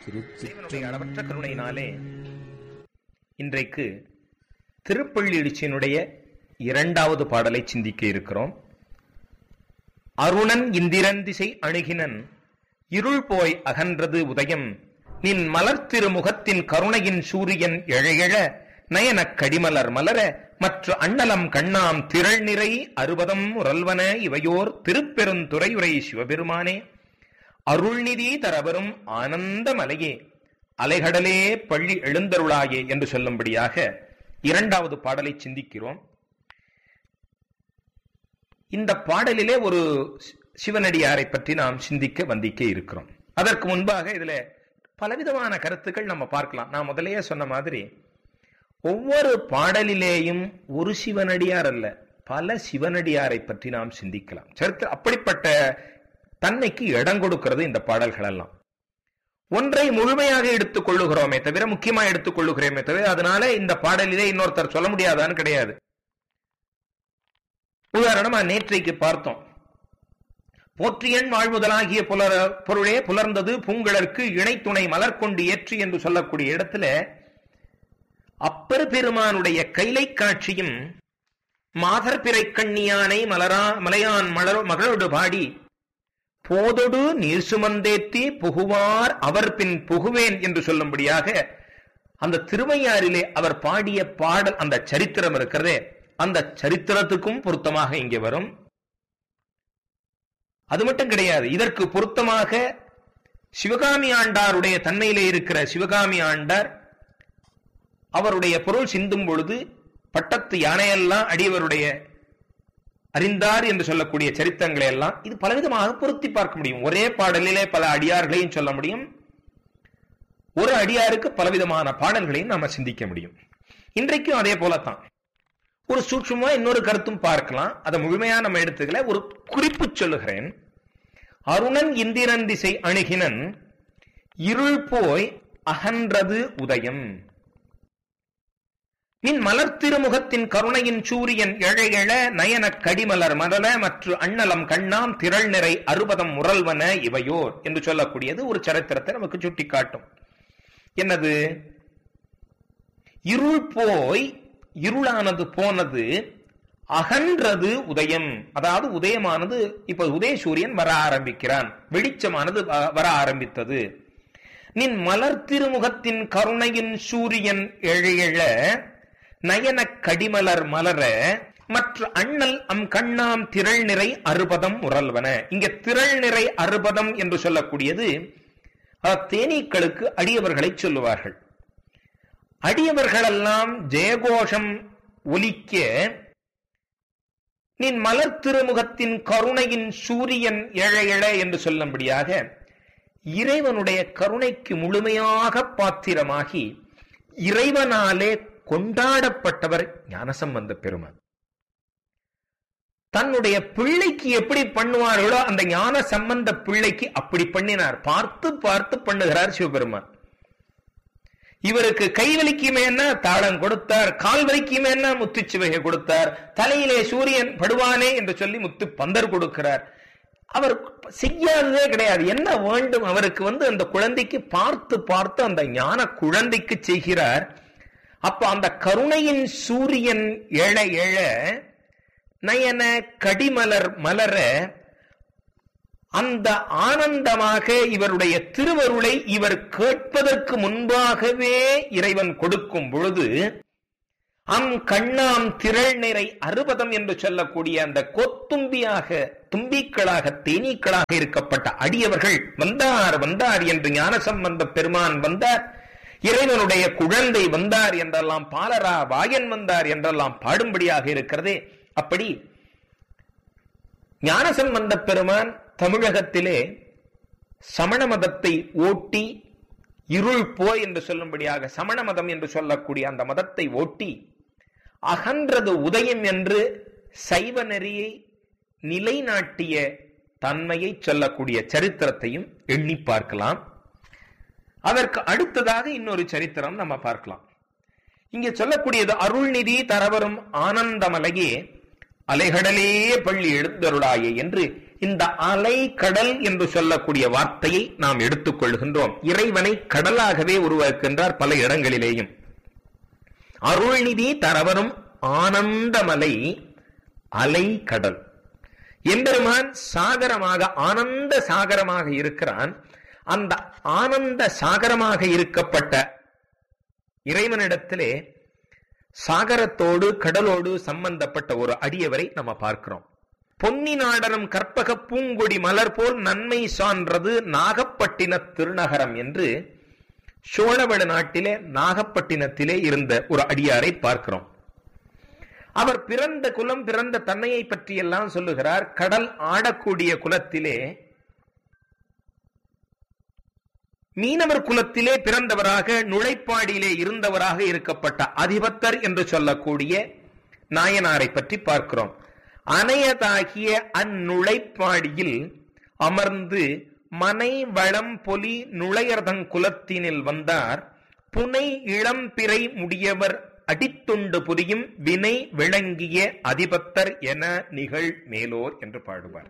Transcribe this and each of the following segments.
இறைவனுடைய அளவற்ற கருணையினாலே இன்றைக்கு திருப்பள்ளி எழுச்சியினுடைய இரண்டாவது பாடலை சிந்திக்க இருக்கிறோம் அருணன் இந்திரன் திசை அணுகினன் இருள் போய் அகன்றது உதயம் நின் மலர் திருமுகத்தின் கருணையின் சூரியன் எழையெழ நயனக் கடிமலர் மலர மற்ற அண்ணலம் கண்ணாம் திரள் நிறை அறுபதம் உரல்வன இவையோர் திருப்பெருந்துறையுரை சிவபெருமானே அருள்நிதி தரவரும் ஆனந்த மலையே அலைகடலே பள்ளி எழுந்தருளாயே என்று சொல்லும்படியாக இரண்டாவது பாடலை சிந்திக்கிறோம் இந்த பாடலிலே ஒரு சிவனடியாரை பற்றி நாம் சிந்திக்க வந்திக்க இருக்கிறோம் அதற்கு முன்பாக இதுல பலவிதமான கருத்துக்கள் நம்ம பார்க்கலாம் நான் முதலையே சொன்ன மாதிரி ஒவ்வொரு பாடலிலேயும் ஒரு சிவனடியார் அல்ல பல சிவனடியாரை பற்றி நாம் சிந்திக்கலாம் சரித்திர அப்படிப்பட்ட தன்மைக்கு இடம் கொடுக்கிறது இந்த பாடல்கள் எல்லாம் ஒன்றை முழுமையாக எடுத்துக் கொள்ளுகிறோமே தவிர முக்கியமா எடுத்துக் கொள்ளுகிறோமே தவிர அதனால இந்த பாடலிலே இன்னொருத்தர் சொல்ல முடியாதான்னு கிடையாது உதாரணமா நேற்றைக்கு பார்த்தோம் போற்றியன் வாழ்முதலாகிய புலர பொருளே புலர்ந்தது பூங்கழற்கு இணைத்துணை மலர் கொண்டு ஏற்றி என்று சொல்லக்கூடிய இடத்துல அப்பர் பெருமானுடைய கைலை காட்சியும் மாதர் பிறை கண்ணியானை மலரா மலையான் மலர் மகளோடு பாடி போதொடு நீர் சுமந்தேத்தி புகுவார் அவர் பின் புகுவேன் என்று சொல்லும்படியாக அந்த திருவையாறிலே அவர் பாடிய பாடல் அந்த சரித்திரம் இருக்கிறதே அந்த சரித்திரத்துக்கும் பொருத்தமாக இங்கே வரும் அது மட்டும் கிடையாது இதற்கு பொருத்தமாக சிவகாமி ஆண்டாருடைய தன்மையிலே இருக்கிற சிவகாமி ஆண்டார் அவருடைய பொருள் சிந்தும் பொழுது பட்டத்து யானையெல்லாம் அடியவருடைய அறிந்தார் என்று சொல்லக்கூடிய சரித்திரங்களை எல்லாம் இது பலவிதமாக பொருத்தி பார்க்க முடியும் ஒரே பாடலிலே பல அடியார்களையும் சொல்ல முடியும் ஒரு அடியாருக்கு பலவிதமான பாடல்களையும் நாம சிந்திக்க முடியும் இன்றைக்கும் அதே போலத்தான் ஒரு சூட்சமா இன்னொரு கருத்தும் பார்க்கலாம் அதை முழுமையா நம்ம எடுத்துக்கல ஒரு குறிப்பு சொல்லுகிறேன் அருணன் இந்திரன் திசை அணுகினன் இருள் போய் அகன்றது உதயம் நின் மலர் திருமுகத்தின் கருணையின் சூரியன் எழ எழ நயன கடிமலர் மதல மற்ற அண்ணலம் கண்ணாம் திரள் நிறை அறுபதம் முரல்வன இவையோர் என்று சொல்லக்கூடியது ஒரு சரித்திரத்தை நமக்கு சுட்டிக்காட்டும் என்னது இருள் போய் இருளானது போனது அகன்றது உதயம் அதாவது உதயமானது இப்ப உதய சூரியன் வர ஆரம்பிக்கிறான் வெளிச்சமானது வர ஆரம்பித்தது நின் மலர் திருமுகத்தின் கருணையின் சூரியன் எழையெழ நயன கடிமலர் மலர மற்ற அண்ணல் அம் கண்ணாம் திரள் நிறை அறுபதம் உரல்வன இங்க திரள் நிறை அறுபதம் என்று சொல்லக்கூடியது தேனீக்களுக்கு அடியவர்களை சொல்லுவார்கள் அடியவர்களெல்லாம் ஜெயகோஷம் ஒலிக்க நின் மலர் திருமுகத்தின் கருணையின் சூரியன் எழ எழ என்று சொல்லும்படியாக இறைவனுடைய கருணைக்கு முழுமையாக பாத்திரமாகி இறைவனாலே கொண்டாடப்பட்டவர் ஞானசம்பந்த பெருமான் தன்னுடைய பிள்ளைக்கு எப்படி பண்ணுவார்களோ அந்த ஞான சம்பந்த பிள்ளைக்கு அப்படி பண்ணினார் பார்த்து பார்த்து பண்ணுகிறார் சிவபெருமான் இவருக்கு கை வலிக்குமே என்ன தாளம் கொடுத்தார் கால் வலிக்குமே என்ன முத்துச்சிவகை கொடுத்தார் தலையிலே சூரியன் படுவானே என்று சொல்லி முத்து பந்தர் கொடுக்கிறார் அவர் செய்யாததே கிடையாது என்ன வேண்டும் அவருக்கு வந்து அந்த குழந்தைக்கு பார்த்து பார்த்து அந்த ஞான குழந்தைக்கு செய்கிறார் அப்ப அந்த கருணையின் சூரியன் எழ எழ நயன கடிமலர் மலர அந்த ஆனந்தமாக இவருடைய திருவருளை இவர் கேட்பதற்கு முன்பாகவே இறைவன் கொடுக்கும் பொழுது அம் கண்ணாம் திரள் நிறை அறுபதம் என்று சொல்லக்கூடிய அந்த கொத்தும்பியாக தும்பிக்களாக தேனீக்களாக இருக்கப்பட்ட அடியவர்கள் வந்தார் வந்தார் என்று ஞானசம்பந்த பெருமான் வந்தார் இறைவனுடைய குழந்தை வந்தார் என்றெல்லாம் பாலரா வாயன் வந்தார் என்றெல்லாம் பாடும்படியாக இருக்கிறதே அப்படி ஞானசம்பந்த பெருமான் தமிழகத்திலே சமண மதத்தை ஓட்டி இருள் போய் என்று சொல்லும்படியாக சமண மதம் என்று சொல்லக்கூடிய அந்த மதத்தை ஓட்டி அகன்றது உதயம் என்று சைவ நெறியை நிலைநாட்டிய தன்மையை சொல்லக்கூடிய சரித்திரத்தையும் எண்ணி பார்க்கலாம் அதற்கு அடுத்ததாக இன்னொரு சரித்திரம் நம்ம பார்க்கலாம் இங்க சொல்லக்கூடியது அருள்நிதி தரவரும் ஆனந்தமலையே அலைகடலே பள்ளி எழுந்தருளாயே என்று இந்த அலை கடல் என்று சொல்லக்கூடிய வார்த்தையை நாம் எடுத்துக்கொள்கின்றோம் இறைவனை கடலாகவே உருவாக்குகின்றார் பல இடங்களிலேயும் அருள்நிதி தரவரும் ஆனந்தமலை அலை கடல் எம்பெருமான் சாகரமாக ஆனந்த சாகரமாக இருக்கிறான் அந்த ஆனந்த சாகரமாக இருக்கப்பட்ட இறைவனிடத்திலே சாகரத்தோடு கடலோடு சம்பந்தப்பட்ட ஒரு அடியவரை நம்ம பார்க்கிறோம் பொன்னி நாடனம் கற்பக பூங்கொடி மலர் போல் நன்மை சான்றது நாகப்பட்டின திருநகரம் என்று சோழவள நாட்டிலே நாகப்பட்டினத்திலே இருந்த ஒரு அடியாரை பார்க்கிறோம் அவர் பிறந்த குலம் பிறந்த தன்மையை பற்றியெல்லாம் சொல்லுகிறார் கடல் ஆடக்கூடிய குலத்திலே மீனவர் குலத்திலே பிறந்தவராக நுழைப்பாடியிலே இருந்தவராக இருக்கப்பட்ட அதிபத்தர் என்று சொல்லக்கூடிய நாயனாரை பற்றி பார்க்கிறோம் அணையதாகிய அந்நுழைப்பாடியில் அமர்ந்து மனை வளம் பொலி நுழையர்தங் குலத்தினில் வந்தார் புனை இளம்பிறை முடியவர் அடித்துண்டு புரியும் வினை விளங்கிய அதிபத்தர் என நிகழ் மேலோர் என்று பாடுவார்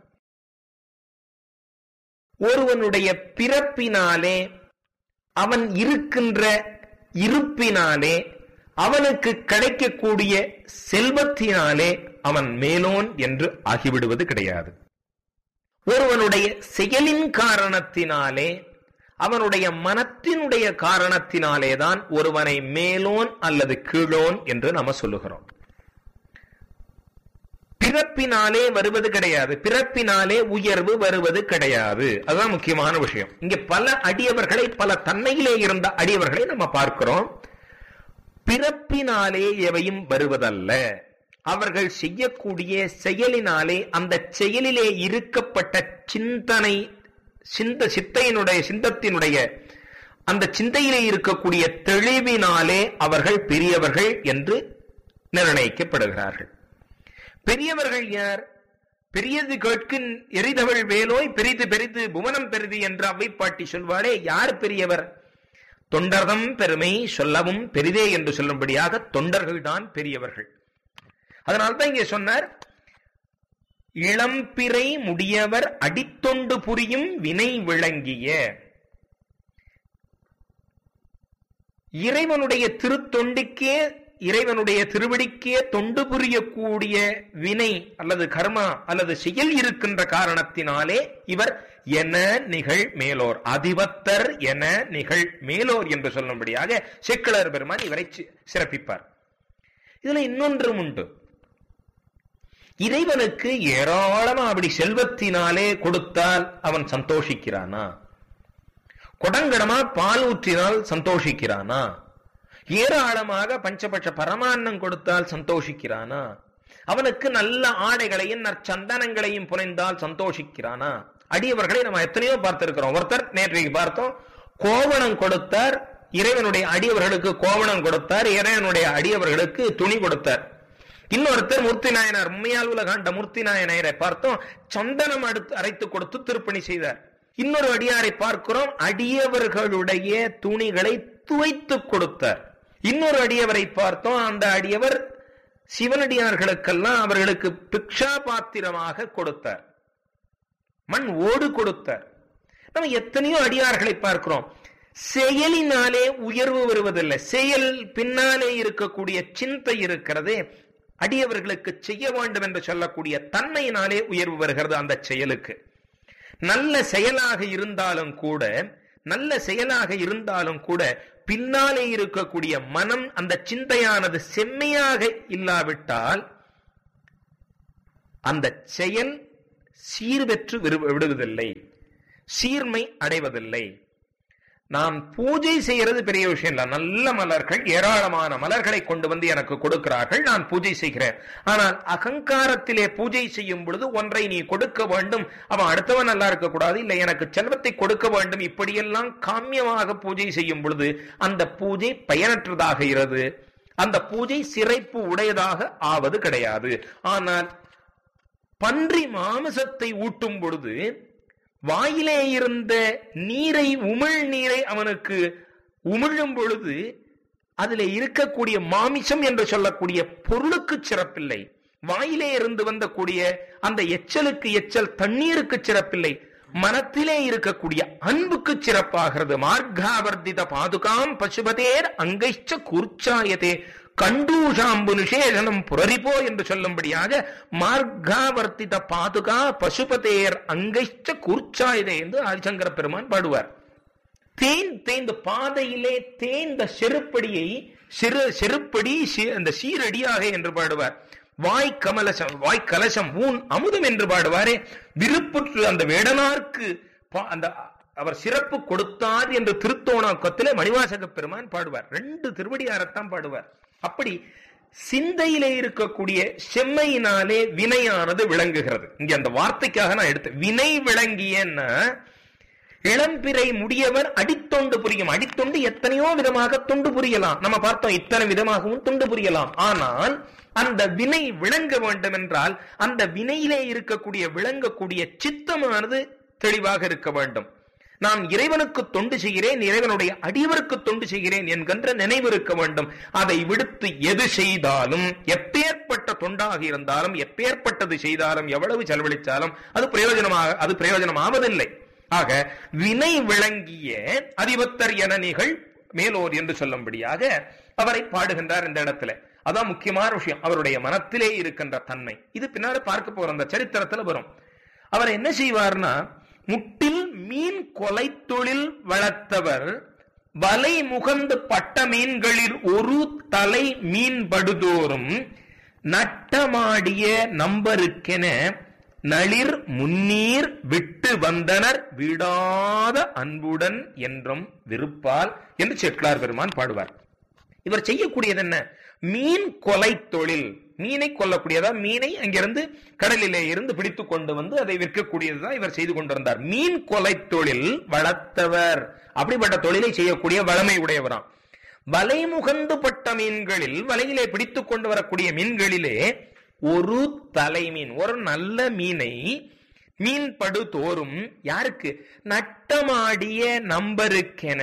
ஒருவனுடைய பிறப்பினாலே அவன் இருக்கின்ற இருப்பினாலே அவனுக்கு கிடைக்கக்கூடிய செல்வத்தினாலே அவன் மேலோன் என்று ஆகிவிடுவது கிடையாது ஒருவனுடைய செயலின் காரணத்தினாலே அவனுடைய மனத்தினுடைய காரணத்தினாலேதான் ஒருவனை மேலோன் அல்லது கீழோன் என்று நாம சொல்லுகிறோம் பிறப்பினாலே வருவது கிடையாது பிறப்பினாலே உயர்வு வருவது கிடையாது அதுதான் முக்கியமான விஷயம் இங்க பல அடியவர்களை பல தன்மையிலே இருந்த அடியவர்களை நம்ம பார்க்கிறோம் பிறப்பினாலே எவையும் வருவதல்ல அவர்கள் செய்யக்கூடிய செயலினாலே அந்த செயலிலே இருக்கப்பட்ட சிந்தனை சிந்த சித்தையினுடைய சிந்தத்தினுடைய அந்த சிந்தையிலே இருக்கக்கூடிய தெளிவினாலே அவர்கள் பெரியவர்கள் என்று நிர்ணயிக்கப்படுகிறார்கள் பெரியவர்கள் யார் பெரியது கேட்கின் எரிதவள் வேலோய் பெரிது பெரிது புவனம் பெரிது என்று அவை பாட்டி சொல்வாரே யார் பெரியவர் தொண்டர்தம் பெருமை சொல்லவும் பெரிதே என்று சொல்லும்படியாக தொண்டர்கள்தான் பெரியவர்கள் அதனால்தான் இங்கே சொன்னார் இளம்பிறை முடியவர் அடித்தொண்டு புரியும் வினை விளங்கிய இறைவனுடைய திருத்தொண்டுக்கே இறைவனுடைய திருவடிக்கே தொண்டு புரியக்கூடிய வினை அல்லது கர்மா அல்லது செயல் இருக்கின்ற காரணத்தினாலே இவர் என நிகழ் மேலோர் அதிபத்தர் என நிகழ் மேலோர் என்று சொல்லும்படியாக செக்கிழர் பெருமான் இவரை சிறப்பிப்பார் இதுல இன்னொன்றும் உண்டு இறைவனுக்கு ஏராளமா அப்படி செல்வத்தினாலே கொடுத்தால் அவன் சந்தோஷிக்கிறானா கொடங்கடமா பால் ஊற்றினால் சந்தோஷிக்கிறானா ஏராளமாக பஞ்சபட்ச பரமான்னம் கொடுத்தால் சந்தோஷிக்கிறானா அவனுக்கு நல்ல ஆடைகளையும் நற்சந்தனங்களையும் புனைந்தால் சந்தோஷிக்கிறானா அடியவர்களை நம்ம எத்தனையோ பார்த்திருக்கிறோம் ஒருத்தர் நேற்றைக்கு பார்த்தோம் கோவணம் கொடுத்தார் இறைவனுடைய அடியவர்களுக்கு கோவணம் கொடுத்தார் இறைவனுடைய அடியவர்களுக்கு துணி கொடுத்தார் இன்னொருத்தர் மூர்த்தி நாயனார் உண்மையால் உலகாண்ட மூர்த்தி நாயனாரை பார்த்தோம் சந்தனம் அடுத்து அரைத்து கொடுத்து திருப்பணி செய்தார் இன்னொரு அடியாரை பார்க்கிறோம் அடியவர்களுடைய துணிகளை துவைத்து கொடுத்தார் இன்னொரு அடியவரை பார்த்தோம் அந்த அடியவர் சிவனடியார்களுக்கெல்லாம் அவர்களுக்கு பிக்ஷா பாத்திரமாக கொடுத்தார் மண் ஓடு கொடுத்தார் நம்ம எத்தனையோ அடியார்களை பார்க்கிறோம் செயலினாலே உயர்வு வருவதில்லை செயல் பின்னாலே இருக்கக்கூடிய சிந்தை இருக்கிறதே அடியவர்களுக்கு செய்ய வேண்டும் என்று சொல்லக்கூடிய தன்மையினாலே உயர்வு வருகிறது அந்த செயலுக்கு நல்ல செயலாக இருந்தாலும் கூட நல்ல செயலாக இருந்தாலும் கூட பின்னாலே இருக்கக்கூடிய மனம் அந்த சிந்தையானது செம்மையாக இல்லாவிட்டால் அந்த செயல் சீர்பெற்று விடுவதில்லை சீர்மை அடைவதில்லை நாம் பூஜை செய்யறது பெரிய விஷயம் இல்ல நல்ல மலர்கள் ஏராளமான மலர்களை கொண்டு வந்து எனக்கு கொடுக்கிறார்கள் நான் பூஜை செய்கிறேன் ஆனால் அகங்காரத்திலே பூஜை செய்யும் பொழுது ஒன்றை நீ கொடுக்க வேண்டும் அவன் அடுத்தவன் நல்லா இருக்க கூடாது இல்லை எனக்கு செல்வத்தை கொடுக்க வேண்டும் இப்படியெல்லாம் காமியமாக பூஜை செய்யும் பொழுது அந்த பூஜை பயனற்றதாக இரு அந்த பூஜை சிறைப்பு உடையதாக ஆவது கிடையாது ஆனால் பன்றி மாமிசத்தை ஊட்டும் பொழுது வாயிலே இருந்த நீரை உமிழ் நீரை அவனுக்கு உமிழும் பொழுது அதில் இருக்கக்கூடிய மாமிசம் என்று சொல்லக்கூடிய பொருளுக்கு சிறப்பில்லை வாயிலே இருந்து வந்தக்கூடிய அந்த எச்சலுக்கு எச்சல் தண்ணீருக்கு சிறப்பில்லை மனத்திலே இருக்கக்கூடிய அன்புக்கு சிறப்பாகிறது மார்காவர்த்தித பாதுகாம் பசுபதேர் அங்கைச்ச கூர்ச்சாயதே கண்டூஷாம்பு நிஷேதனம் புரரிப்போ என்று சொல்லும்படியாக மார்காவர்த்தித பாதுகா பசுபதேர் அங்கைச்ச கூர்ச்சாயதே என்று ஆதிசங்கர பெருமான் பாடுவார் தேன் தேய்ந்த பாதையிலே தேய்ந்த செருப்படியை சிறு செருப்படி சி- அந்த சீரடியாக என்று பாடுவார் வாய் கமலசம் வாய் கலசம் ஊன் அமுதம் என்று பாடுவாரே விருப்புற்று அந்த வேடனார்க்கு பா- அந்த அவர் சிறப்பு கொடுத்தார் என்று திருத்தோணாக்கத்திலே மணிவாசக பெருமான் பாடுவார் ரெண்டு திருவடியாரத்தான் பாடுவார் அப்படி சிந்தையிலே இருக்கக்கூடிய செம்மையினாலே வினையானது விளங்குகிறது இங்க அந்த வார்த்தைக்காக நான் எடுத்தேன் வினை விளங்கியன்னா இளம்பிறை முடியவர் அடித்தொண்டு புரியும் அடித்தொண்டு எத்தனையோ விதமாக தொண்டு புரியலாம் நம்ம பார்த்தோம் இத்தனை விதமாகவும் தொண்டு புரியலாம் ஆனால் அந்த வினை விளங்க வேண்டும் என்றால் அந்த வினையிலே இருக்கக்கூடிய விளங்கக்கூடிய சித்தமானது தெளிவாக இருக்க வேண்டும் நான் இறைவனுக்கு தொண்டு செய்கிறேன் இறைவனுடைய அடியவருக்கு தொண்டு செய்கிறேன் என்கின்ற நினைவு இருக்க வேண்டும் அதை விடுத்து எது செய்தாலும் எப்பேற்பட்ட தொண்டாக இருந்தாலும் எப்பேற்பட்டது செய்தாலும் எவ்வளவு செலவழித்தாலும் அது பிரயோஜனமாக அது பிரயோஜனமாவதில்லை ஆக வினை விளங்கிய அதிபத்தர் என நிகழ் மேலோர் என்று சொல்லும்படியாக அவரை பாடுகின்றார் இந்த இடத்துல அதான் முக்கியமான விஷயம் அவருடைய மனத்திலே இருக்கின்ற தன்மை இது பின்னாடி பார்க்க போற அந்த சரித்திரத்துல வரும் அவர் என்ன செய்வார்னா முட்டில் மீன் கொலை தொழில் வளர்த்தவர் வலை முகந்து பட்ட மீன்களில் ஒரு தலை மீன் படுதோறும் நட்டமாடிய நம்பருக்கென நளிர் முன்னீர் விட்டு வந்தனர் விடாத அன்புடன் என்றும் விருப்பால் என்று செட்லார் பெருமான் பாடுவார் இவர் செய்யக்கூடியது என்ன மீன் கொலை தொழில் மீனை கொல்லக்கூடியதா மீனை அங்கிருந்து கடலிலே இருந்து பிடித்து கொண்டு வந்து அதை விற்கக்கூடியதுதான் இவர் செய்து கொண்டிருந்தார் மீன் கொலை தொழில் வளர்த்தவர் அப்படிப்பட்ட தொழிலை செய்யக்கூடிய வளமை உடையவராம் வலை முகந்து பட்ட மீன்களில் வலையிலே பிடித்துக் கொண்டு வரக்கூடிய மீன்களிலே ஒரு தலை மீன் ஒரு நல்ல மீனை மீன் படு தோறும் யாருக்கு நட்டமாடிய நம்பருக்கென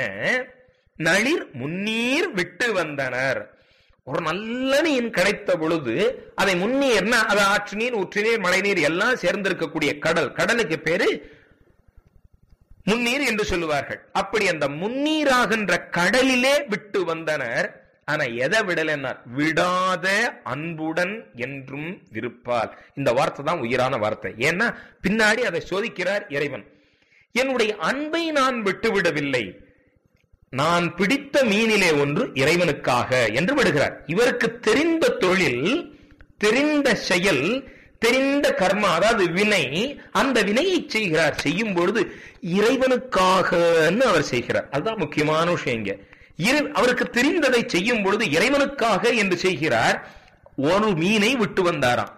நளிர் முன்னீர் விட்டு வந்தனர் ஒரு நல்ல மீன் கிடைத்த பொழுது அதை முன்னீர்னா அது ஆற்று நீர் ஊற்று நீர் மழை நீர் எல்லாம் சேர்ந்திருக்கக்கூடிய கடல் கடலுக்கு பேரு முன்னீர் என்று சொல்லுவார்கள் அப்படி அந்த முன்னீராகின்ற கடலிலே விட்டு வந்தனர் ஆனா எதை விடலன்னார் விடாத அன்புடன் என்றும் விருப்பால் இந்த வார்த்தை தான் உயிரான வார்த்தை ஏன்னா பின்னாடி அதை சோதிக்கிறார் இறைவன் என்னுடைய அன்பை நான் விட்டுவிடவில்லை நான் பிடித்த மீனிலே ஒன்று இறைவனுக்காக என்று விடுகிறார் இவருக்கு தெரிந்த தொழில் தெரிந்த செயல் தெரிந்த கர்மா அதாவது வினை அந்த வினையை செய்கிறார் செய்யும் பொழுது இறைவனுக்காகன்னு அவர் செய்கிறார் அதுதான் முக்கியமான விஷயம் இங்க இறை- அவருக்கு தெரிந்ததை செய்யும் பொழுது இறைவனுக்காக என்று செய்கிறார் ஒரு மீனை விட்டு வந்தாராம்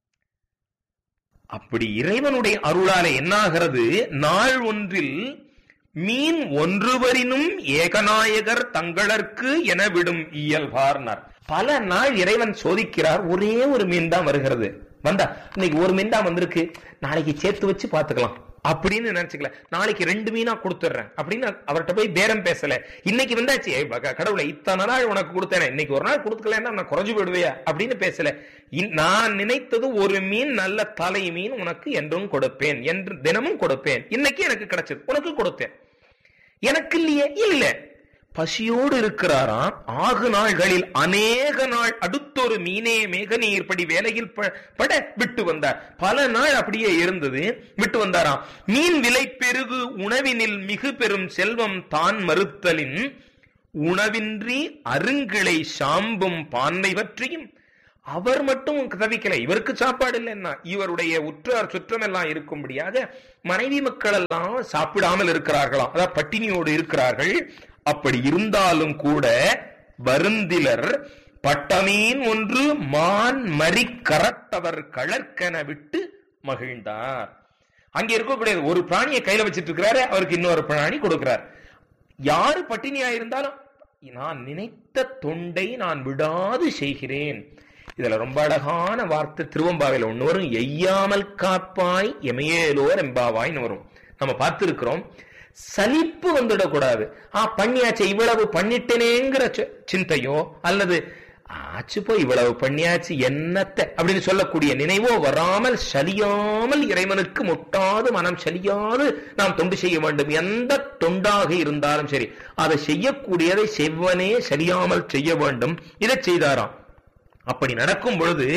அப்படி இறைவனுடைய அருளாலே என்னாகிறது நாள் ஒன்றில் மீன் ஒன்றுவரினும் ஏகநாயகர் தங்களற்கு என விடும் இயல்பார்னார் பல நாள் இறைவன் சோதிக்கிறார் ஒரே ஒரு மீன் தான் வருகிறது வந்தா இன்னைக்கு ஒரு மீன் தான் வந்திருக்கு நாளைக்கு சேர்த்து வச்சு பாத்துக்கலாம் அப்படின்னு நினைச்சுக்கல நாளைக்கு ரெண்டு மீனா கொடுத்துட்றேன் அப்படின்னு அவர்கிட்ட போய் பேரம் பேசல இன்னைக்கு வந்தாச்சு ஏய் பக- கடவுளை இத்தனை நாள் உனக்கு கொடுத்தேனே இன்னைக்கு ஒரு நாள் கொடுக்கலன்னா நான் குறைஞ்சு போயிடுவேயா அப்படின்னு பேசல இன்- நான் நினைத்தது ஒரு மீன் நல்ல தலை மீன் உனக்கு என்றும் கொடுப்பேன் என்று தினமும் கொடுப்பேன் இன்னைக்கு எனக்கு கிடைச்சது உனக்கு கொடுத்தேன் எனக்கு இல்லையே இல்ல பசியோடு இருக்கிறாராம் ஆகு நாள்களில் அநேக நாள் அடுத்தொரு மீனே மேக நீர்படி வேலையில் ப- பட விட்டு வந்தார் பல நாள் அப்படியே இருந்தது விட்டு வந்தாராம் மீன் விலை பெருகு உணவினில் மிகு பெரும் செல்வம் தான் மறுத்தலின் உணவின்றி அருங்கிளை சாம்பும் பான்மை பற்றியும் அவர் மட்டும் தவிக்கல இவருக்கு சாப்பாடு இல்லைன்னா இவருடைய உற்றார் சுற்றம் எல்லாம் இருக்கும்படியாக மனைவி மக்கள் எல்லாம் சாப்பிடாமல் இருக்கிறார்களாம் அதாவது பட்டினியோடு இருக்கிறார்கள் அப்படி இருந்தாலும் கூட வருந்திலர் பட்டமீன் ஒன்று மான் மறி கரத்தவர் கழற்கென விட்டு மகிழ்ந்தார் அங்க இருக்கக்கூடிய ஒரு பிராணியை கையில வச்சிட்டு இருக்கிறாரு அவருக்கு இன்னொரு பிராணி கொடுக்கிறார் யாரு பட்டினியா இருந்தாலும் நான் நினைத்த தொண்டை நான் விடாது செய்கிறேன் இதுல ரொம்ப அழகான வார்த்தை திருவம்பாவையில் ஒண்ணு வரும் எய்யாமல் காப்பாய் எமையேலோர் எம்பாவாய்னு வரும் நம்ம பார்த்திருக்கிறோம் சலிப்பு வந்துடக்கூடாது ஆ பண்ணியாச்சு இவ்வளவு பண்ணிட்டேனேங்கிற சி- சிந்தையோ அல்லது ஆச்சு போய் இவ்வளவு பண்ணியாச்சு என்னத்த அப்படின்னு சொல்லக்கூடிய நினைவோ வராமல் சலியாமல் இறைவனுக்கு முட்டாது மனம் சலியாது நாம் தொண்டு செய்ய வேண்டும் எந்த தொண்டாக இருந்தாலும் சரி அதை செய்யக்கூடியதை செவ்வனே சரியாமல் செய்ய வேண்டும் இதை செய்தாராம் அப்படி நடக்கும் பொழுது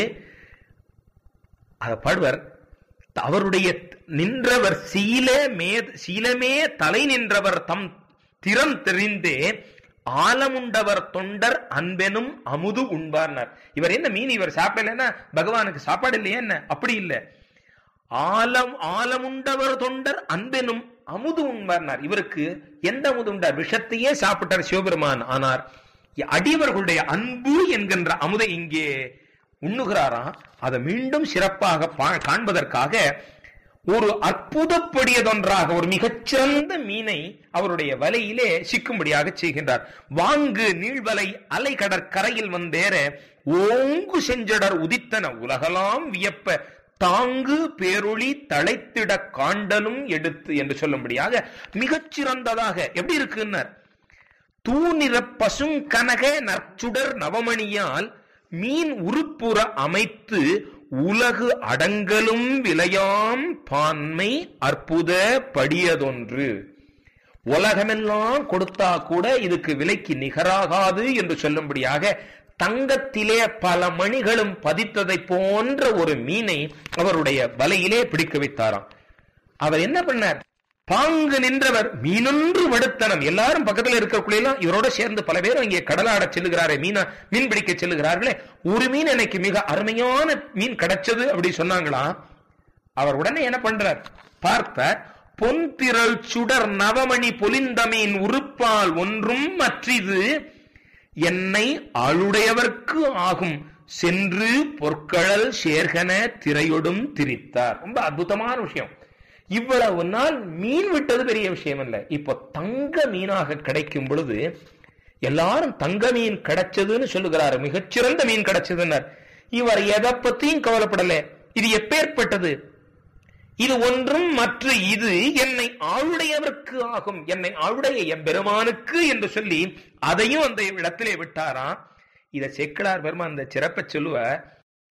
அத பாடுவர் அவருடைய நின்றவர் சீல மே சீலமே தலை நின்றவர் தம் திறம் தெரிந்தே ஆலமுண்டவர் தொண்டர் அன்பெனும் அமுது உண்பார்னார் இவர் என்ன மீன் இவர் சாப்பிடலன்னா பகவானுக்கு சாப்பாடு இல்லையா என்ன அப்படி இல்ல ஆலம் ஆலமுண்டவர் தொண்டர் அன்பெனும் அமுது உண்பார்னார் இவருக்கு எந்த அமுது உண்டார் விஷத்தையே சாப்பிட்டார் சிவபெருமான் ஆனார் அடியவர்களுடைய அன்பு என்கின்ற அமுதை இங்கே உண்ணுகிறாராம் அதை மீண்டும் சிறப்பாக பா- காண்பதற்காக ஒரு அற்புதப்படியதொன்றாக ஒரு மிகச்சிறந்த மீனை அவருடைய வலையிலே சிக்கும்படியாக செய்கின்றார் வாங்கு நீள்வலை அலை கடற்கரையில் வந்தேற ஓங்கு செஞ்சடர் உதித்தன உலகலாம் வியப்ப தாங்கு பேரொளி தழைத்திட காண்டலும் எடுத்து என்று சொல்லும்படியாக மிகச்சிறந்ததாக எப்படி இருக்குன்னார் தூணிற பசுங்கனக நற்சுடர் நவமணியால் மீன் உருப்புற அமைத்து உலகு அடங்கலும் விலையாம் பான்மை அற்புத படியதொன்று உலகமெல்லாம் கொடுத்தா கூட இதுக்கு விலைக்கு நிகராகாது என்று சொல்லும்படியாக தங்கத்திலே பல மணிகளும் பதித்ததை போன்ற ஒரு மீனை அவருடைய வலையிலே பிடிக்க வைத்தாராம் அவர் என்ன பண்ணார் பாங்கு நின்றவர் மீனொன்று மடுத்தனம் எல்லாரும் பக்கத்துல இருக்கக்குள்ள இவரோட சேர்ந்து பல பேரும் இங்கே கடலாட செல்லுகிறாரே மீனா மீன் பிடிக்க செல்லுகிறார்களே ஒரு மீன் எனக்கு மிக அருமையான மீன் கிடைச்சது அப்படி சொன்னாங்களா அவர் உடனே என்ன பண்றார் பார்த்த பொன்திரள் சுடர் நவமணி பொலிந்தமீன் உறுப்பால் ஒன்றும் மற்றிது என்னை ஆளுடையவர்க்கு ஆகும் சென்று பொற்கழல் சேர்கன திரையொடும் திரித்தார் ரொம்ப அற்புதமான விஷயம் இவ்வளவு நாள் மீன் விட்டது பெரிய விஷயம் இல்ல இப்போ தங்க மீனாக கிடைக்கும் பொழுது எல்லாரும் தங்க மீன் கிடைச்சதுன்னு சொல்லுகிறாரு மிகச்சிறந்த மீன் கிடைச்சதுன்னார் இவர் எதை பத்தியும் கவலைப்படல இது எப்பேற்பட்டது இது ஒன்றும் மற்ற இது என்னை ஆளுடையவர்க்கு ஆகும் என்னை ஆளுடைய எம்பெருமானுக்கு என்று சொல்லி அதையும் அந்த இடத்திலே விட்டாராம் இத செக்கிலார் பெருமான் அந்த சிறப்பை சொல்லுவார்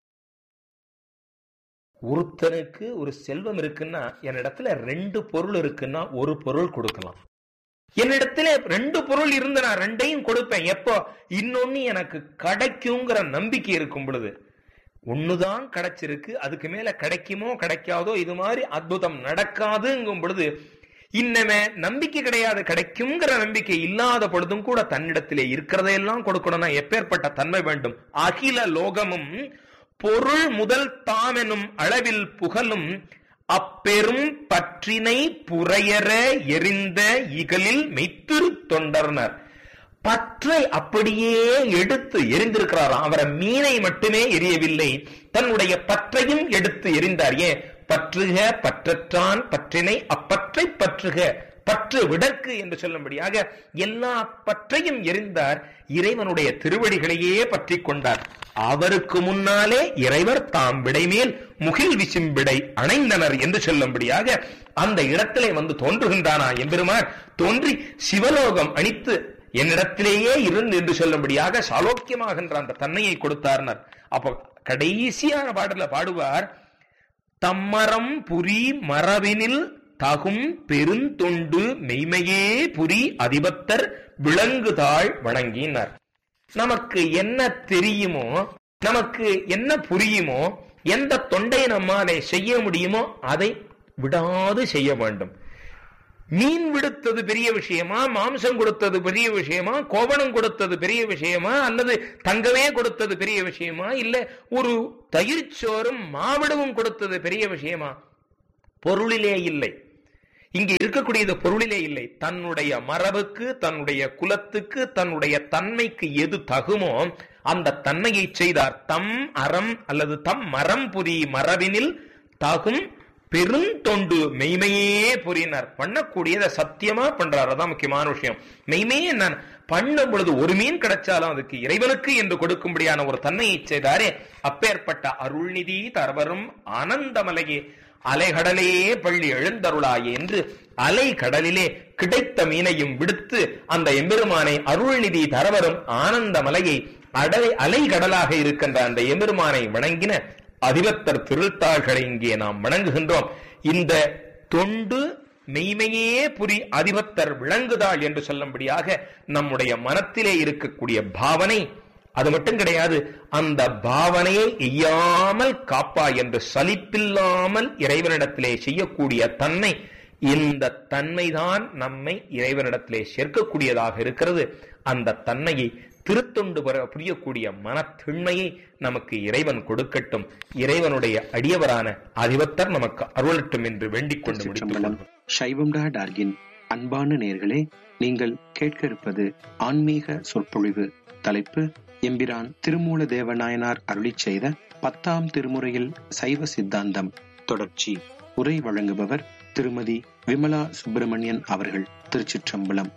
ஒருத்தனுக்கு ஒரு செல்வம் இருக்குன்னா என்னிடத்துல ரெண்டு பொருள் இருக்குன்னா ஒரு பொருள் கொடுக்கலாம் என்னிடத்துல ரெண்டு பொருள் இருந்து நான் ரெண்டையும் கொடுப்பேன் எப்போ இன்னொன்னு எனக்கு கிடைக்குங்கிற நம்பிக்கை இருக்கும் பொழுது ஒண்ணுதான் கிடைச்சிருக்கு அதுக்கு மேல கிடைக்குமோ கிடைக்காதோ இது மாதிரி அற்புதம் நடக்காதுங்கும் பொழுது இன்னமே நம்பிக்கை கிடையாது கிடைக்குங்கிற நம்பிக்கை இல்லாத பொழுதும் கூட தன்னிடத்திலே இருக்கிறதையெல்லாம் கொடுக்கணும்னா எப்பேற்பட்ட தன்மை வேண்டும் அகில லோகமும் பொருள் முதல் தாமெனும் அளவில் புகழும் அப்பெரும் பற்றினை புறையற எரிந்த இகலில் மெய்த்திரு தொண்டர்னர் பற்றை அப்படியே எடுத்து எரிந்திருக்கிறாராம் அவரை மீனை மட்டுமே எரியவில்லை தன்னுடைய பற்றையும் எடுத்து எரிந்தார் ஏன் பற்றுக பற்றற்றான் பற்றினை அப்பற்றை பற்றுக பற்று விடற்கு என்று சொல்லும்படியாக எல்லா பற்றையும் எரிந்தார் இறைவனுடைய திருவடிகளையே பற்றி கொண்டார் அவருக்கு முன்னாலே இறைவர் தாம் விடைமேல் முகில் விசும்பிடை அணைந்தனர் என்று சொல்லும்படியாக அந்த இடத்திலே வந்து தோன்றுகின்றானா எம்பெருமான் தோன்றி சிவலோகம் அணித்து என்னிடத்திலேயே இருந்து என்று சொல்லும்படியாக சாலோக்கியமாகின்ற அந்த தன்மையை கொடுத்தார்னர் அப்போ கடைசியான பாடல பாடுவார் தம்மரம் புரி மரபினில் தகும் பெருந்தொண்டு மெய்மையே புரி அதிபத்தர் விலங்குதாள் வணங்கினார் நமக்கு என்ன தெரியுமோ நமக்கு என்ன புரியுமோ எந்த தொண்டை நம்மாலே செய்ய முடியுமோ அதை விடாது செய்ய வேண்டும் மீன் விடுத்தது பெரிய விஷயமா மாம்சம் கொடுத்தது பெரிய விஷயமா கோவணம் கொடுத்தது பெரிய விஷயமா அல்லது தங்கமே கொடுத்தது பெரிய விஷயமா இல்ல ஒரு தயிர்ச்சோறும் மாவிடவும் கொடுத்தது பெரிய விஷயமா பொருளிலே இல்லை இங்கே இருக்கக்கூடியது பொருளிலே இல்லை தன்னுடைய மரபுக்கு தன்னுடைய குலத்துக்கு தன்னுடைய தன்மைக்கு எது தகுமோ அந்த தன்மையை செய்தார் தம் அறம் அல்லது தம் மரம் புரி மரபினில் தகும் பெருந்தொண்டு மெய்மையே புரியினார் பண்ணக்கூடியதை சத்தியமா பண்றாரு அதான் முக்கியமான விஷயம் மெய்மையே என்ன பண்ணும் பொழுது ஒரு மீன் கிடைச்சாலும் அதுக்கு இறைவனுக்கு என்று கொடுக்கும்படியான ஒரு தன்மையை செய்தாரே அப்பேற்பட்ட அருள்நிதி தரவரும் ஆனந்தமலையே அலைகடலையே பள்ளி எழுந்தருளாயே என்று அலை கடலிலே கிடைத்த மீனையும் விடுத்து அந்த எம்பெருமானை அருள்நிதி தரவரும் ஆனந்த மலையை அடலை அலைகடலாக இருக்கின்ற அந்த எம்பெருமானை வணங்கின அதிபத்தர் திருத்தாள்களை இங்கே நாம் வணங்குகின்றோம் இந்த தொண்டு மெய்மையே புரி அதிபத்தர் விளங்குதாள் என்று சொல்லும்படியாக நம்முடைய மனத்திலே இருக்கக்கூடிய பாவனை அது மட்டும் கிடையாது அந்த பாவனையை எய்யாமல் காப்பா என்று சலிப்பில்லாமல் இறைவனிடத்திலே செய்யக்கூடிய தன்மை இந்த தன்மைதான் நம்மை இறைவனிடத்திலே சேர்க்கக்கூடியதாக இருக்கிறது அந்த தன்மையை திருத்தொண்டு புரியக்கூடிய மனத்திண்மையை நமக்கு இறைவன் கொடுக்கட்டும் இறைவனுடைய அடியவரான அதிபத்தர் நமக்கு அருளட்டும் என்று வேண்டிக் கொண்டு முடித்துள்ளோம் சைவம் டா டார்கின் அன்பான நேர்களே நீங்கள் கேட்க இருப்பது ஆன்மீக சொற்பொழிவு தலைப்பு எம்பிரான் திருமூல தேவநாயனார் அருளி செய்த பத்தாம் திருமுறையில் சைவ சித்தாந்தம் தொடர்ச்சி உரை வழங்குபவர் திருமதி விமலா சுப்பிரமணியன் அவர்கள் திருச்சிற்றம்பலம்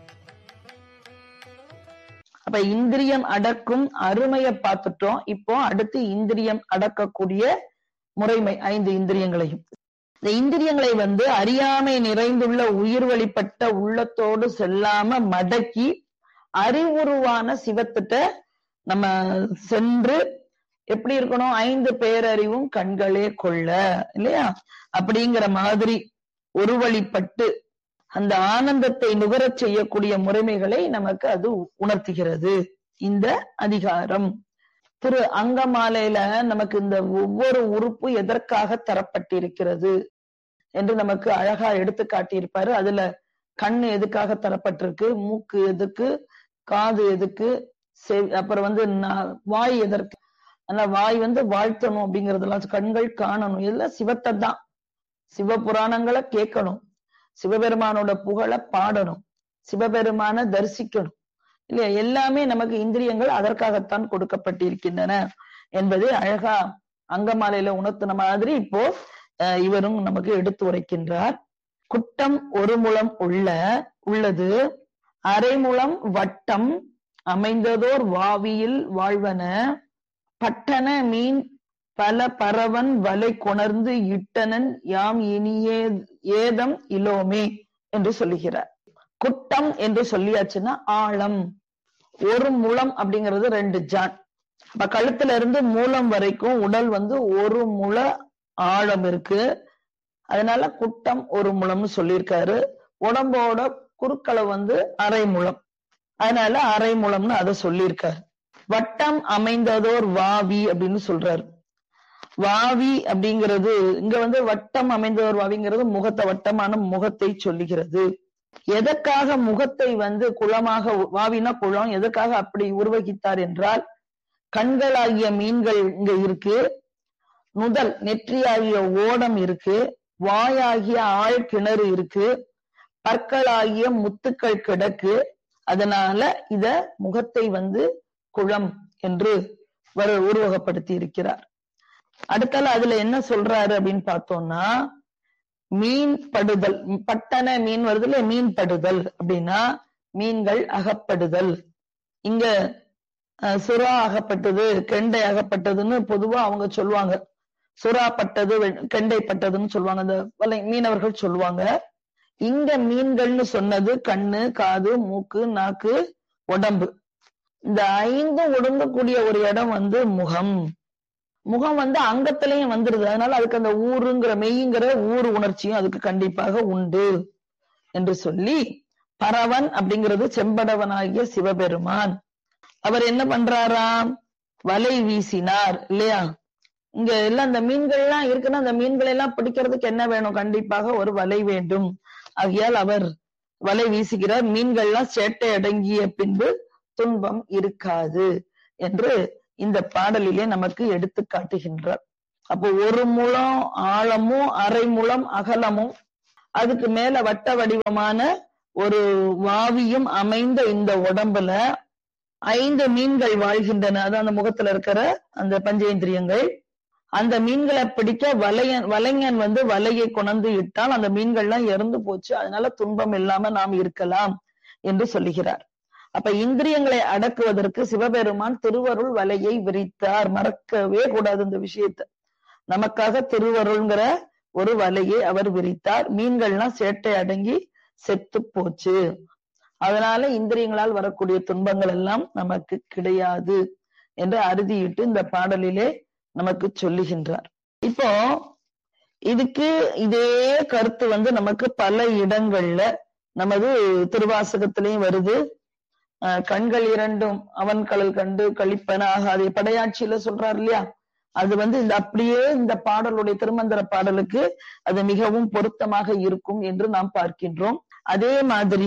அப்ப இந்திரியம் அடக்கும் அருமைய பார்த்துட்டோம் இப்போ அடுத்து இந்திரியம் அடக்கக்கூடிய முறைமை ஐந்து இந்திரியங்களையும் இந்த இந்திரியங்களை வந்து அறியாமை நிறைந்துள்ள உயிர் வழிபட்ட உள்ளத்தோடு செல்லாம மடக்கி அறிவுருவான சிவத்திட்ட நம்ம சென்று எப்படி இருக்கணும் ஐந்து பேரறிவும் கண்களே கொள்ள இல்லையா அப்படிங்கிற மாதிரி ஒரு வழிபட்டு அந்த ஆனந்தத்தை நுகரச் செய்யக்கூடிய முறைமைகளை நமக்கு அது உணர்த்துகிறது இந்த அதிகாரம் திரு அங்கமாலையில நமக்கு இந்த ஒவ்வொரு உறுப்பு எதற்காக தரப்பட்டிருக்கிறது என்று நமக்கு அழகா எடுத்து காட்டியிருப்பாரு அதுல கண்ணு எதுக்காக தரப்பட்டிருக்கு மூக்கு எதுக்கு காது எதுக்கு அப்புறம் வந்து வாய் எதற்கு ஆனா வாய் வந்து வாழ்த்தணும் அப்படிங்கறதெல்லாம் கண்கள் காணணும் இதெல்லாம் சிவத்தை தான் சிவ புராணங்களை கேட்கணும் சிவபெருமானோட புகழ பாடணும் சிவபெருமான தரிசிக்கணும் இல்லையா எல்லாமே நமக்கு இந்திரியங்கள் அதற்காகத்தான் கொடுக்கப்பட்டிருக்கின்றன என்பதை அழகா அங்கமாலையில உணர்த்தின மாதிரி இப்போ இவரும் நமக்கு எடுத்து உரைக்கின்றார் குட்டம் ஒரு முளம் உள்ள உள்ளது அரைமுளம் வட்டம் அமைந்ததோர் வாவியில் வாழ்வன பட்டன மீன் பல பரவன் வலை கொணர்ந்து இட்டனன் யாம் இனியே ஏதம் இலோமே என்று சொல்லுகிறார் குட்டம் என்று சொல்லியாச்சுன்னா ஆழம் ஒரு முளம் அப்படிங்கிறது ரெண்டு ஜான் அப்ப கழுத்துல இருந்து மூலம் வரைக்கும் உடல் வந்து ஒரு முள ஆழம் இருக்கு அதனால குட்டம் ஒரு முளம்னு சொல்லியிருக்காரு உடம்போட குறுக்களை வந்து அரை முளம் அதனால அரை முளம்னு அதை சொல்லியிருக்காரு வட்டம் அமைந்ததோர் வாவி அப்படின்னு சொல்றாரு வாவி அப்படிங்கிறது இங்க வந்து வட்டம் அமைந்ததோர் வாவிங்கிறது முகத்தை வட்டமான முகத்தை சொல்லுகிறது எதற்காக முகத்தை வந்து குளமாக வாவினா குளம் எதற்காக அப்படி உருவகித்தார் என்றால் கண்களாகிய மீன்கள் இங்க இருக்கு நுதல் நெற்றியாகிய ஓடம் இருக்கு வாயாகிய ஆழ்கிணறு இருக்கு பற்களாகிய முத்துக்கள் கிடக்கு அதனால இத முகத்தை வந்து குளம் என்று உருவகப்படுத்தி இருக்கிறார் அடுத்தால அதுல என்ன சொல்றாரு அப்படின்னு பார்த்தோம்னா மீன் படுதல் பட்டன மீன் வருதுல மீன் படுதல் அப்படின்னா மீன்கள் அகப்படுதல் இங்க சுறா அகப்பட்டது கெண்டை அகப்பட்டதுன்னு பொதுவா அவங்க சொல்லுவாங்க சுறா பட்டது கெண்டை பட்டதுன்னு சொல்லுவாங்க அந்த வலை மீனவர்கள் சொல்லுவாங்க இங்க மீன்கள்னு சொன்னது கண்ணு காது மூக்கு நாக்கு உடம்பு இந்த ஐந்தும் ஒடுங்கக்கூடிய ஒரு இடம் வந்து முகம் முகம் வந்து அங்கத்திலையும் வந்துருது அதனால அதுக்கு அந்த ஊருங்கிற மெய்ங்கிற ஊர் உணர்ச்சியும் அதுக்கு கண்டிப்பாக உண்டு என்று சொல்லி பரவன் அப்படிங்கிறது செம்படவனாகிய சிவபெருமான் அவர் என்ன பண்றாராம் வலை வீசினார் இல்லையா இங்க எல்லாம் இந்த மீன்கள் எல்லாம் இருக்குன்னா அந்த மீன்களை எல்லாம் பிடிக்கிறதுக்கு என்ன வேணும் கண்டிப்பாக ஒரு வலை வேண்டும் ஆகையால் அவர் வலை வீசுகிறார் மீன்கள்லாம் சேட்டை அடங்கிய பின்பு துன்பம் இருக்காது என்று இந்த பாடலிலே நமக்கு எடுத்து காட்டுகின்றார் அப்போ ஒரு முழம் ஆழமும் அரை முழம் அகலமும் அதுக்கு மேல வட்ட வடிவமான ஒரு வாவியும் அமைந்த இந்த உடம்புல ஐந்து மீன்கள் வாழ்கின்றன அது அந்த முகத்துல இருக்கிற அந்த பஞ்சேந்திரியங்கள் அந்த மீன்களை பிடிக்க வலையன் வலைஞன் வந்து வலையை கொணர்ந்து இட்டால் அந்த மீன்கள்லாம் இறந்து போச்சு அதனால துன்பம் இல்லாம நாம் இருக்கலாம் என்று சொல்லுகிறார் அப்ப இந்திரியங்களை அடக்குவதற்கு சிவபெருமான் திருவருள் வலையை விரித்தார் மறக்கவே கூடாது இந்த விஷயத்த நமக்காக திருவருள்ங்கிற ஒரு வலையை அவர் விரித்தார் மீன்கள்லாம் சேட்டை அடங்கி செத்து போச்சு அதனால இந்திரியங்களால் வரக்கூடிய துன்பங்கள் எல்லாம் நமக்கு கிடையாது என்று அறுதியிட்டு இந்த பாடலிலே நமக்கு சொல்லுகின்றார் இப்போ இதுக்கு இதே கருத்து வந்து நமக்கு பல இடங்கள்ல நமது திருவாசகத்திலையும் வருது அஹ் கண்கள் இரண்டும் அவன் கடல் கண்டு கழிப்பன ஆகாது படையாட்சியில சொல்றாரு இல்லையா அது வந்து இந்த அப்படியே இந்த பாடலுடைய திருமந்திர பாடலுக்கு அது மிகவும் பொருத்தமாக இருக்கும் என்று நாம் பார்க்கின்றோம் அதே மாதிரி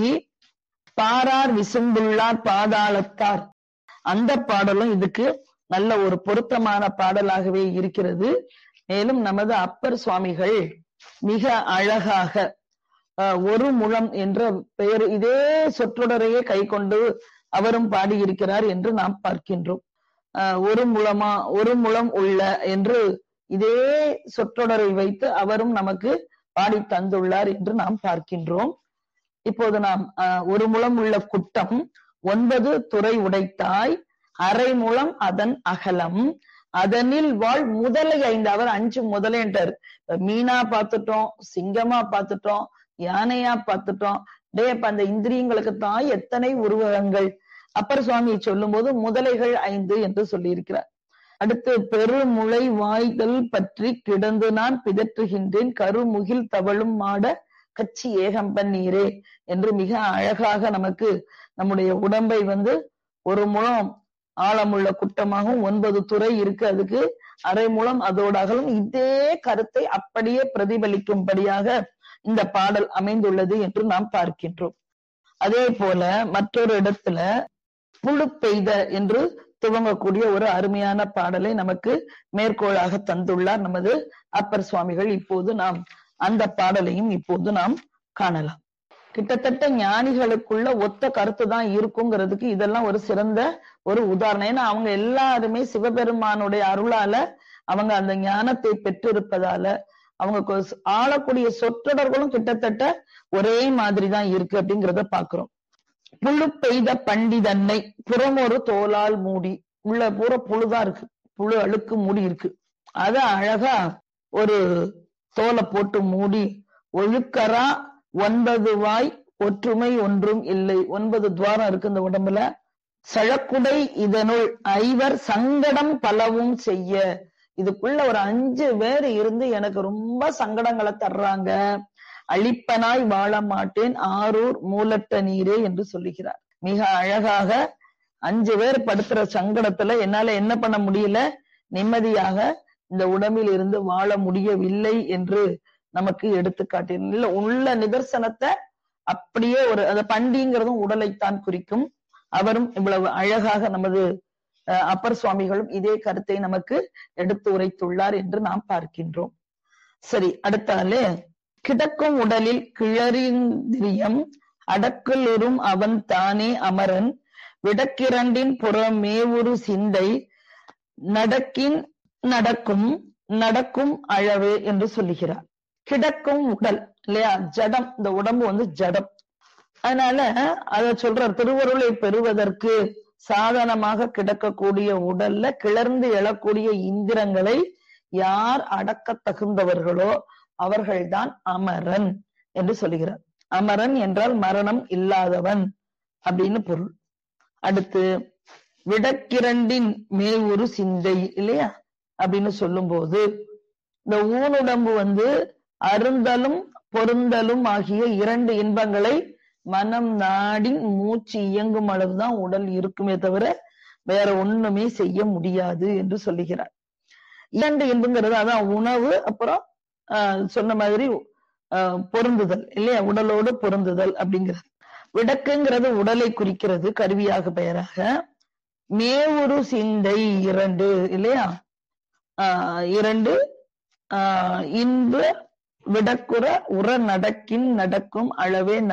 பாரார் விசும்புள்ளார் பாதாளத்தார் அந்த பாடலும் இதுக்கு நல்ல ஒரு பொருத்தமான பாடலாகவே இருக்கிறது மேலும் நமது அப்பர் சுவாமிகள் மிக அழகாக அஹ், ஒரு முழம் என்ற பெயர் இதே சொற்றொடரையே கை கொண்டு அவரும் பாடியிருக்கிறார் என்று நாம் பார்க்கின்றோம் அஹ், ஒரு முழமா ஒரு முழம் உள்ள என்று இதே சொற்றொடரை வைத்து அவரும் நமக்கு பாடி தந்துள்ளார் என்று நாம் பார்க்கின்றோம் இப்போது நாம் அஹ், ஒரு முழம் உள்ள குட்டம் ஒன்பது துறை உடைத்தாய் அரை முழம் அதன் அகலம் அதனில் வாழ் முதலை ஐந்து அவர் அஞ்சு முதலைன்றார் இப்ப மீனா பார்த்துட்டோம் சிங்கமா பார்த்துட்டோம் யானையா பார்த்துட்டோம் டே அப்ப அந்த இந்திரியங்களுக்கு தான் எத்தனை உருவகங்கள் அப்பர் சுவாமி சொல்லும் போது முதலைகள் ஐந்து என்று சொல்லியிருக்கிறார் அடுத்து பெருமுளை வாய்தல் பற்றி கிடந்து நான் பிதற்றுகின்றேன் கருமுகில் தவழும் மாட கச்சி ஏகம்பன் நீரே என்று மிக அழகாக நமக்கு நம்முடைய உடம்பை வந்து ஒரு முழம் ஆழமுள்ள குட்டமாகவும் ஒன்பது துறை இருக்கு அதுக்கு அரை முழம் அதோட அகலும் இதே கருத்தை அப்படியே பிரதிபலிக்கும்படியாக இந்த பாடல் அமைந்துள்ளது என்று நாம் பார்க்கின்றோம் அதே போல மற்றொரு இடத்துல புழு பெய்த என்று துவங்கக்கூடிய ஒரு அருமையான பாடலை நமக்கு மேற்கோளாக தந்துள்ளார் நமது அப்பர் சுவாமிகள் இப்போது நாம் அந்த பாடலையும் இப்போது நாம் காணலாம் கிட்டத்தட்ட ஞானிகளுக்குள்ள ஒத்த கருத்து தான் இருக்குங்கிறதுக்கு இதெல்லாம் ஒரு சிறந்த ஒரு உதாரணம் ஏன்னா அவங்க எல்லாருமே சிவபெருமானுடைய அருளால அவங்க அந்த ஞானத்தை பெற்றிருப்பதால அவங்க கொ- ஆளக்கூடிய சொற்றொடர்களும் கிட்டத்தட்ட ஒரே மாதிரி தான் இருக்கு அப்படிங்கிறத பாக்குறோம் புழு பெய்த பண்டிதன்னை புறமொரு தோலால் மூடி உள்ள பூரா புழுதான் இருக்கு புழு அழுக்கு மூடி இருக்கு அத அழகா ஒரு தோலை போட்டு மூடி ஒழுக்கரா ஒன்பது வாய் ஒற்றுமை ஒன்றும் இல்லை ஒன்பது துவாரம் இருக்கு இந்த உடம்புல சழக்குடை இதனுள் ஐவர் சங்கடம் பலவும் செய்ய இதுக்குள்ள ஒரு அஞ்சு பேர் இருந்து எனக்கு ரொம்ப சங்கடங்களை தர்றாங்க அழிப்பனாய் வாழ மாட்டேன் ஆரூர் மூலட்ட நீரே என்று சொல்லுகிறார் மிக அழகாக அஞ்சு பேர் படுத்துற சங்கடத்துல என்னால என்ன பண்ண முடியல நிம்மதியாக இந்த உடம்பில் இருந்து வாழ முடியவில்லை என்று நமக்கு எடுத்துக்காட்டு இல்ல உள்ள நிதர்சனத்தை அப்படியே ஒரு அந்த பண்டிங்கிறதும் உடலைத்தான் குறிக்கும் அவரும் இவ்வளவு அழகாக நமது அஹ், அப்பர் சுவாமிகளும் இதே கருத்தை நமக்கு எடுத்து உரைத்துள்ளார் என்று நாம் பார்க்கின்றோம் சரி அடுத்தாலே கிடக்கும் உடலில் கிளறிந்திரியம் அடக்கலுறும் அவன் தானே அமரன் விடக்கிரண்டின் புறமேவுரு சிந்தை நடக்கின் நடக்கும் நடக்கும் அழவே என்று சொல்லுகிறார் கிடக்கும் உடல் இல்லையா ஜடம் இந்த உடம்பு வந்து ஜடம் அதனால அத சொல்றார் திருவருளை பெறுவதற்கு சாதனமாக கிடக்கக்கூடிய உடல்ல கிளர்ந்து எழக்கூடிய இந்திரங்களை யார் அடக்க தகுந்தவர்களோ அவர்கள்தான் அமரன் என்று சொல்லுகிறார் அமரன் என்றால் மரணம் இல்லாதவன் அப்படின்னு பொருள் அடுத்து விடக்கிரண்டின் மேவுரு சிந்தை இல்லையா அப்படின்னு சொல்லும்போது இந்த ஊனுடம்பு வந்து அருந்தலும் பொருந்தலும் ஆகிய இரண்டு இன்பங்களை மனம் நாடி மூச்சு இயங்கும் அளவுதான் உடல் இருக்குமே தவிர வேற ஒண்ணுமே செய்ய முடியாது என்று சொல்லுகிறார் இரண்டு இன்பங்கிறது அதான் உணவு அப்புறம் ஆஹ், சொன்ன மாதிரி ஆஹ், பொருந்துதல் இல்லையா உடலோடு பொருந்துதல் அப்படிங்கிறது விடக்குங்கிறது உடலை குறிக்கிறது கருவியாக பெயராக மேவுரு சிந்தை இரண்டு இல்லையா ஆஹ், இரண்டு ஆஹ், இன்ப விடக்குற உற நடக்கின் நடக்கும் அளவே